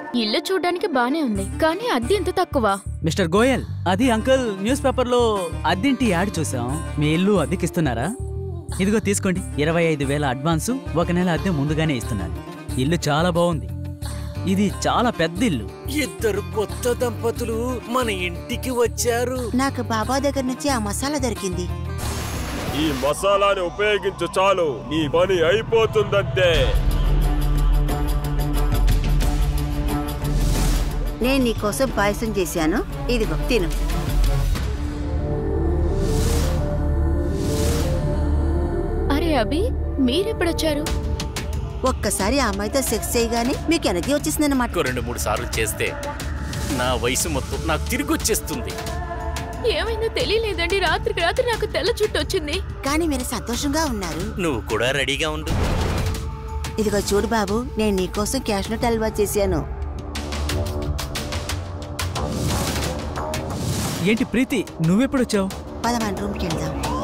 ఇల్లు చూడడానికి బానే ఉంది కానీ అద్దె ఎంత తక్కువ మిస్టర్ గోయల్ అది అంకుల్ న్యూస్ పేపర్లో అద్దెంటి యాడ్ చూసాం మీ ఇల్లు అద్దెకిస్తున్నారా ఇదిగో తీసుకోండి ఇరవై ఐదు వేల అడ్వాన్సు ఒక నెల అద్దె ముందుగానే ఇస్తున్నారు ఇల్లు చాలా బాగుంది ఇది చాలా పెద్ద ఇల్లు ఇద్దరు కొత్త దంపతులు మన ఇంటికి వచ్చారు నాకు బాబా దగ్గర నుంచి ఆ మసాలా దొరికింది ఈ మసాలాని ఉపయోగించు చాలు నీ పని అయిపోతుందంతే నేను నీకోసం పాయసం చేశాను ఇదిగో తిను అరే అభి మీరెప్పుడొచ్చారు ఒక్కసారి ఆ అమ్మాయితో సెక్స్ చేయగానే మీకు ఎనర్జీ వచ్చేసిందన్నమాట ఇంకో రెండు మూడు సార్లు చేస్తే నా వయసు మొత్తం నాకు తిరిగి వచ్చేస్తుంది ఏమైందో తెలియలేదండి రాత్రికి రాత్రి నాకు తెల్ల చుట్టు వచ్చింది కానీ మీరు సంతోషంగా ఉన్నారు నువ్వు కూడా రెడీగా ఉండు ఇదిగో చూడు బాబు నేను నీకోసం క్యాష్నట్ హల్వా చేశాను ఏంటి ప్రీతి నువ్వెప్పుడొచ్చావు పదమూడు రూమ్కి వెళ్దాం